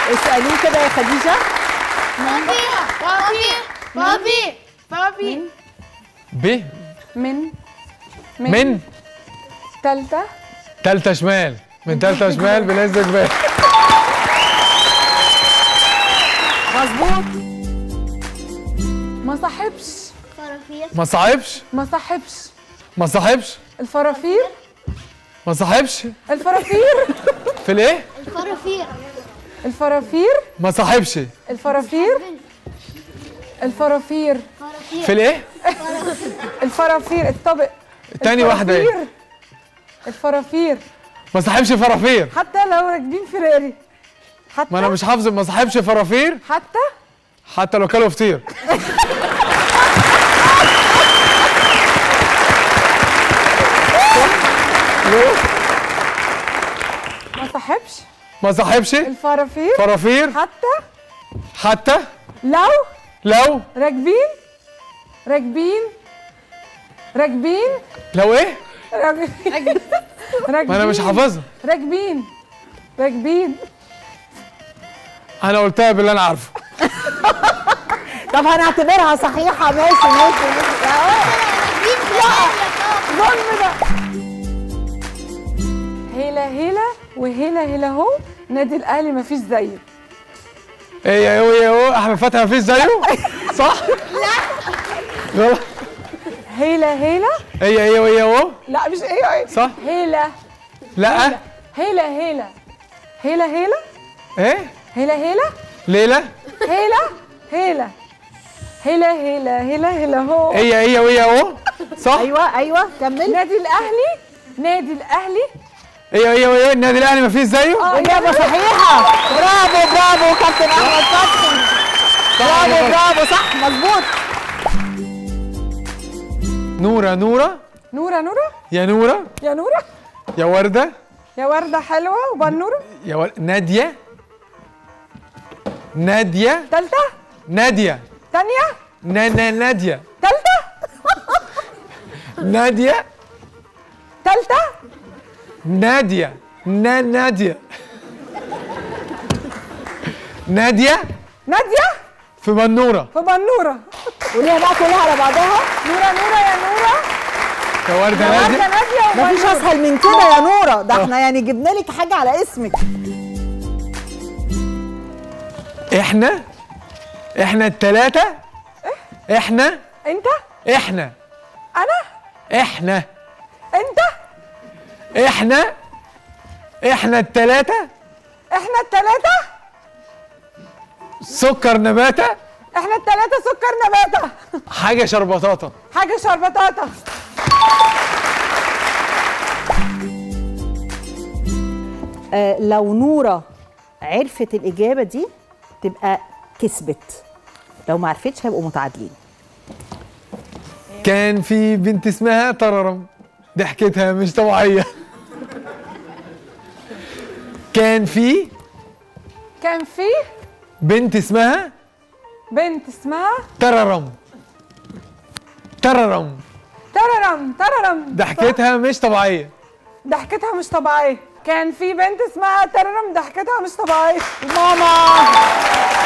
اساليه كده يا خديجه بابي بابي بابي بابي ب من من تالتة تالتة شمال من تالتة شمال بنزل جبال مظبوط ما صاحبش فرافير ما صاحبش ما صاحبش ما صاحبش الفرافير ما صاحبش الفرافير في الايه الفرافير الفرافير ما صاحبش الفرافير الفرافير في الايه الفرافير الطبق تاني واحدة ايه الفرافير. الفرافير ما صاحبش فرافير حتى لو راكبين فيراري حتى ما انا مش حافظ ما صاحبش فرافير حتى حتى لو كلوا فطير ما صاحبش ما صاحبش الفرافير فرافير حتى حتى لو لو راكبين راكبين راكبين لو ايه راكبين ما انا مش حافظها راكبين راكبين انا قلتها باللي انا عارفه طب هنعتبرها صحيحه ماشي ماشي ماشي ظلم ده هيلا هيلا وهيلا هيلا هو نادي الاهلي مفيش زيه ايه يا هو يا هو احمد فتحي مفيش زيه صح لا غلط هيلا هيلا هي هي وهي هو لا مش ايه ايه صح هيلا لا هيلا هيلا هيلا هيلا ايه هيلا هيلا ليلى هيلا هيلا هيلا هيلا هيلا هيلا هو هي هي وهي هو صح ايوه ايوه كمل نادي الاهلي نادي الاهلي هي هي وهي النادي الاهلي مفيش زيه اجابه صحيحه برافو برافو كابتن احمد فتحي برافو برافو صح مظبوط نورة نورة نورة نورة يا نورة يا نورة يا وردة يا وردة حلوة وبنورة يا ور... نادية نادية تالتة نادية تانية نا نا نادية تالتة نادية تالتة نادية نا نادية نادية نادية في منورة في بنورة قوليها بقى كلها على بعضها نورة نورة يا نورة يا وردة يا وردة نادية نادية مفيش وبنورة اسهل من كده يا نوره ده احنا يعني جبنا لك حاجه على اسمك احنا احنا التلاتة احنا انت احنا انا احنا انت احنا احنا التلاتة احنا التلاتة سكر نباتة احنا التلاتة سكر نباتة حاجة شربطاطة حاجة شربطاطة آه لو نوره عرفت الاجابه دي تبقى كسبت لو ما عرفتش هيبقوا متعادلين كان في بنت اسمها طررم ضحكتها مش طبيعية كان في كان في بنت اسمها بنت اسمها تررم تررم تررم تررم ضحكتها مش طبيعية ضحكتها مش طبيعية كان في بنت اسمها تررم ضحكتها مش طبيعية ماما